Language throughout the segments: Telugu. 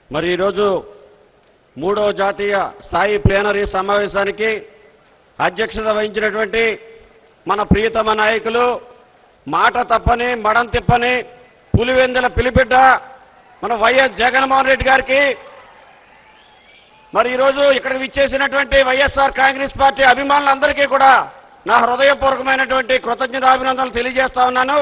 మరి ఈరోజు మూడో జాతీయ స్థాయి ప్లేనరీ సమావేశానికి అధ్యక్షత వహించినటువంటి మన ప్రియతమ నాయకులు మాట తప్పని మడం తిప్పని పులివెందుల పిలిపిడ్డ మన వైఎస్ జగన్మోహన్ రెడ్డి గారికి మరి ఈరోజు ఇక్కడికి విచ్చేసినటువంటి వైఎస్ఆర్ కాంగ్రెస్ పార్టీ అభిమానులందరికీ కూడా నా హృదయపూర్వకమైనటువంటి కృతజ్ఞతాభినందనలు తెలియజేస్తా ఉన్నాను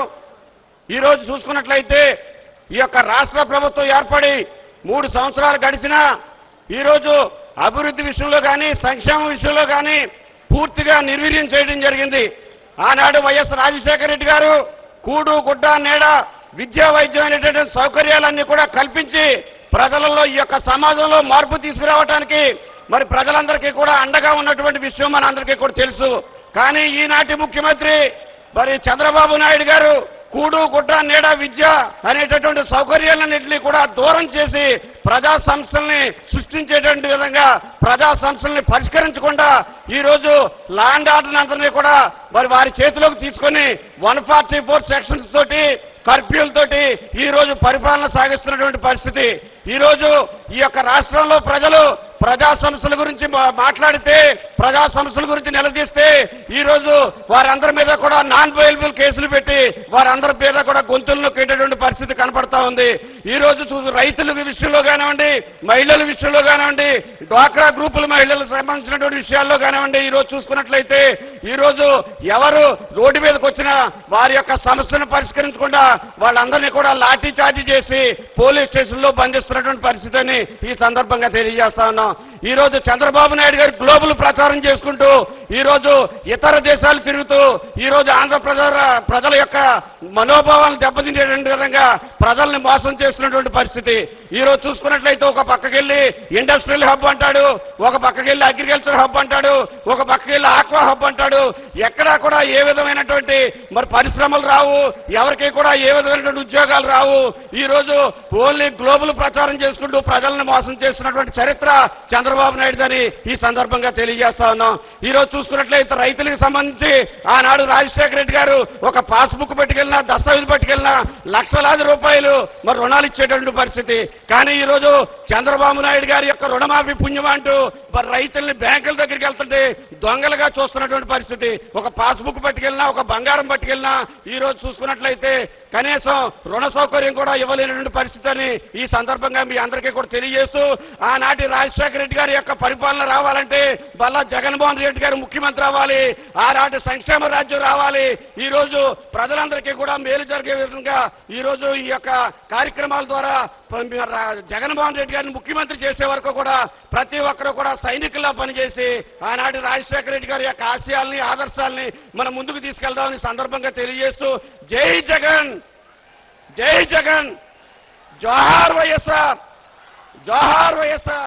ఈ రోజు చూసుకున్నట్లయితే ఈ యొక్క రాష్ట్ర ప్రభుత్వం ఏర్పడి మూడు సంవత్సరాలు గడిచినా ఈ రోజు అభివృద్ధి విషయంలో కానీ సంక్షేమ విషయంలో కానీ పూర్తిగా నిర్వీర్యం చేయడం జరిగింది ఆనాడు వైఎస్ రాజశేఖర రెడ్డి గారు కూడు గుడ్డ నీడ విద్యా వైద్యం అనేటువంటి సౌకర్యాలన్నీ కూడా కల్పించి ప్రజలలో ఈ యొక్క సమాజంలో మార్పు తీసుకురావడానికి మరి ప్రజలందరికీ కూడా అండగా ఉన్నటువంటి విషయం మన అందరికీ కూడా తెలుసు కానీ ఈనాటి ముఖ్యమంత్రి మరి చంద్రబాబు నాయుడు గారు కూడు గుడ్డ నీడ విద్య అనేటటువంటి సౌకర్యాలన్నింటినీ కూడా దూరం చేసి ప్రజా సంస్థల్ని సృష్టించేటువంటి విధంగా ప్రజా సంస్థల్ని పరిష్కరించకుండా ఈ రోజు ల్యాండ్ ఆర్డర్ అందరినీ కూడా మరి వారి చేతిలోకి తీసుకొని వన్ ఫార్టీ ఫోర్ సెక్షన్స్ తోటి కర్ఫ్యూలతోటి ఈ రోజు పరిపాలన సాగిస్తున్నటువంటి పరిస్థితి ఈ రోజు ఈ యొక్క రాష్ట్రంలో ప్రజలు ప్రజా సమస్యల గురించి మా- మాట్లాడితే ప్రజా సమస్యల గురించి నిలదీస్తే ఈ రోజు వారందరి మీద కూడా నాన్ అవైలబుల్ కేసులు పెట్టి వారందరి మీద కూడా గొంతులు నొక్కేటటువంటి పరిస్థితి కనపడతా ఉంది ఈ రోజు చూసి రైతుల విషయంలో కానివ్వండి మహిళల విషయంలో కానివ్వండి డ్వాక్రా గ్రూపుల మహిళలకు సంబంధించినటువంటి విషయాల్లో కానివ్వండి ఈ రోజు చూసుకున్నట్లయితే ఈ రోజు ఎవరు రోడ్డు మీదకి వచ్చినా వారి యొక్క సమస్యను పరిష్కరించకుండా వాళ్ళందరినీ కూడా లాఠీ చార్జీ చేసి పోలీస్ స్టేషన్ లో బంధిస్తున్నటువంటి పరిస్థితిని ఈ సందర్భంగా తెలియజేస్తా ఉన్నాం ఈ రోజు చంద్రబాబు నాయుడు గారు గ్లోబల్ ప్రచారం చేసుకుంటూ ఈ రోజు ఇతర దేశాలు తిరుగుతూ ఈ రోజు ఆంధ్రప్రదేశ్ ప్రజల యొక్క మనోభావాలను దెబ్బతింటేటువంటి విధంగా ప్రజల్ని మోసం చేస్తున్నటువంటి పరిస్థితి ఈ రోజు చూసుకున్నట్లయితే ఒక పక్కకెళ్ళి ఇండస్ట్రియల్ హబ్ అంటాడు ఒక పక్కకెళ్ళి అగ్రికల్చర్ హబ్ అంటాడు ఒక పక్కకెళ్ళి ఆక్వా హబ్ అంటాడు ఎక్కడా కూడా ఏ విధమైనటువంటి మరి పరిశ్రమలు రావు ఎవరికి కూడా ఏ విధమైనటువంటి ఉద్యోగాలు రావు ఈ రోజు ఓన్లీ గ్లోబల్ ప్రచారం చేసుకుంటూ ప్రజలను మోసం చేస్తున్నటువంటి చరిత్ర చంద్రబాబు నాయుడు అని ఈ సందర్భంగా తెలియజేస్తా ఉన్నాం ఈ రోజు చూసుకున్నట్లయితే రైతులకు సంబంధించి ఆనాడు రాజశేఖర రెడ్డి గారు ఒక పాస్బుక్ పట్టుకెళ్ళినా దస్తావేజ్ పట్టుకెళ్ళినా లక్షలాది రూపాయలు మరి రుణాలు ఇచ్చేటువంటి పరిస్థితి కానీ ఈ రోజు చంద్రబాబు నాయుడు గారి యొక్క రుణమాఫీ పుణ్యం అంటూ మరి రైతుల్ని బ్యాంకుల దగ్గరికి వెళ్తుంటే దొంగలుగా చూస్తున్నటువంటి పరిస్థితి ఒక పాస్బుక్ పట్టుకెళ్ళినా ఒక బంగారం పట్టుకెళ్ళినా ఈ రోజు చూసుకున్నట్లయితే కనీసం రుణ సౌకర్యం కూడా ఇవ్వలేనటువంటి పరిస్థితి అని ఈ సందర్భంగా మీ అందరికీ కూడా తెలియజేస్తూ ఆనాటి రాజశేఖర రెడ్డి గారి యొక్క పరిపాలన రావాలంటే బల్లా జగన్మోహన్ రెడ్డి గారు ముఖ్యమంత్రి అవ్వాలి ఆనాటి సంక్షేమ రాజ్యం రావాలి ఈ రోజు ప్రజలందరికీ కూడా మేలు జరిగే విధంగా ఈ రోజు ఈ యొక్క కార్యక్రమాల ద్వారా ప- మీ రా- జగన్మోహన్ రెడ్డి గారిని ముఖ్యమంత్రి చేసే వరకు కూడా ప్రతి ఒక్కరు కూడా సైనికుల్లా పనిచేసి ఆనాటి రాజశేఖర రెడ్డి గారి యొక్క ఆశయాల్ని ఆదర్శాల్ని మనం ముందుకు తీసుకెళ్దామని సందర్భంగా తెలియజేస్తూ జై జగన్ జై జగన్ జోహార్ వైఎస్ఆర్ జోహార్ వైఎస్ఆర్